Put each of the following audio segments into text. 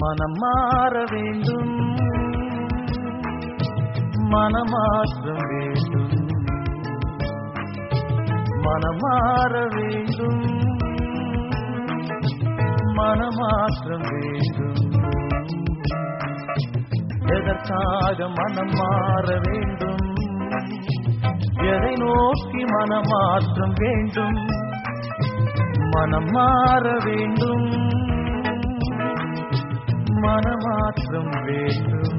மனம் மாற வேண்டும் மனமாற்றம் வேண்டும் மனம் மாற வேண்டும் மனமாற்றம் வேண்டும் எதற்காக மனம் மாற வேண்டும் எதை நோக்கி மனமாற்றம் வேண்டும் மனம் மாற வேண்டும் மனமாற்றம் வேண்டும்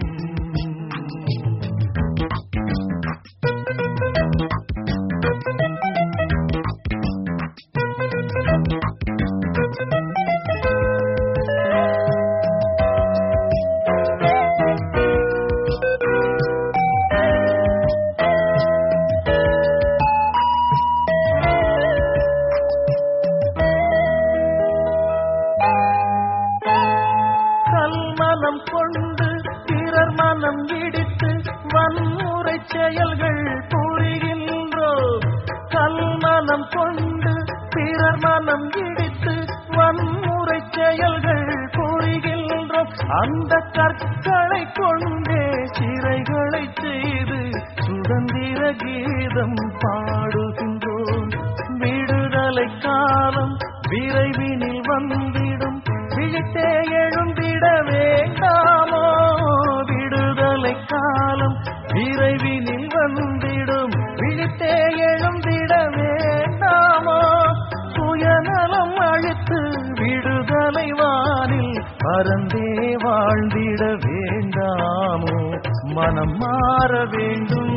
கல்மனம் கொண்டு பிறர் மனம் இடித்து வன்முறை செயல்கள் புரிகின்றோம் கல்மனம் கொண்டு பிறர் மனம் இடித்து வன்முறை செயல்கள் புரிகின்றோம் அந்த கற்களை கொண்டே சிறைகளை செய்து சுதந்திர கீதம் பாடுகின்றோம் விடுதலை காலம் விரைவினில் வந்திடும் விழித்தே எழுந்திட வேண்டாமோ விடுதலை காலம் விரைவினில் வந்திடும் விழித்தே எழுந்திட வேண்டாமோ சுயநலம் அழித்து விடுதலை வானில் பறந்தே வாழ்ந்திட வேண்டாமோ மனம் மாற வேண்டும்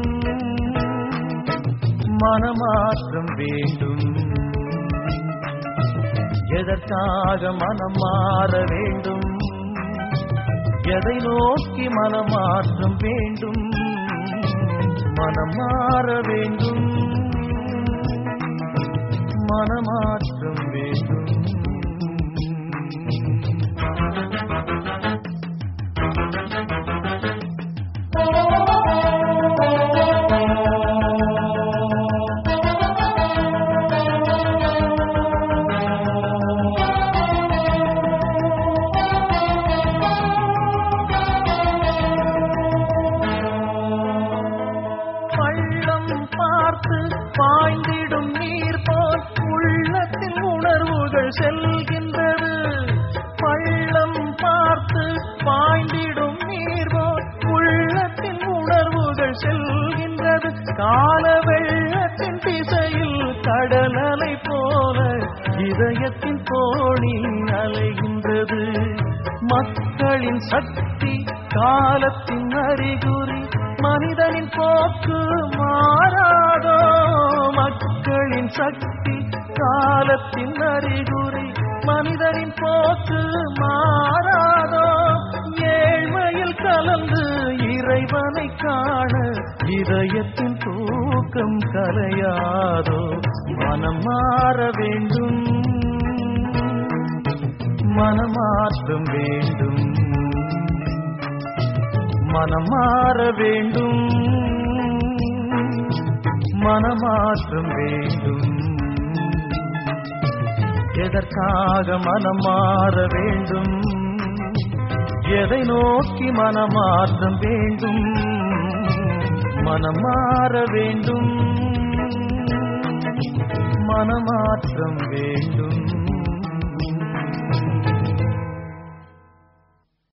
மனமாற்றம் வேண்டும் எதற்காக மனம் மாற வேண்டும் எதை நோக்கி மனமாற்றம் வேண்டும் மனம் மாற வேண்டும் மனமாற்றம் வேண்டும் பள்ளம் பார்த்து பாய்ந்திடும் நீர் போல் உள்ளத்தில் உணர்வுகள் செல்கின்றது பள்ளம் பார்த்து பாய்ந்திடும் நீர் போல் உள்ளத்தில் உணர்வுகள் செல்கின்றது கால வெள்ளத்தின் திசையில் கடல் அலை போல இதயத்தின் தோணி அலைகின்றது மக்களின் சக்தி காலத்தின் அறிகுறி மனிதனின் போக்கு மாறாதோ மக்களின் சக்தி காலத்தின் அறிகுறி மனிதனின் போக்கு மாறாதோ ஏழ்மையில் கலந்து இறைவனை காண இதயத்தின் தூக்கம் கலையாதோ மனம் மாற வேண்டும் மனமாற்றம் வேண்டும் மனம் மாற வேண்டும் மனமாற்றம் வேண்டும் எதற்காக மனம் மாற வேண்டும் எதை நோக்கி மனமாற்றம் வேண்டும் மனம் மாற வேண்டும் மனமாற்றம் வேண்டும்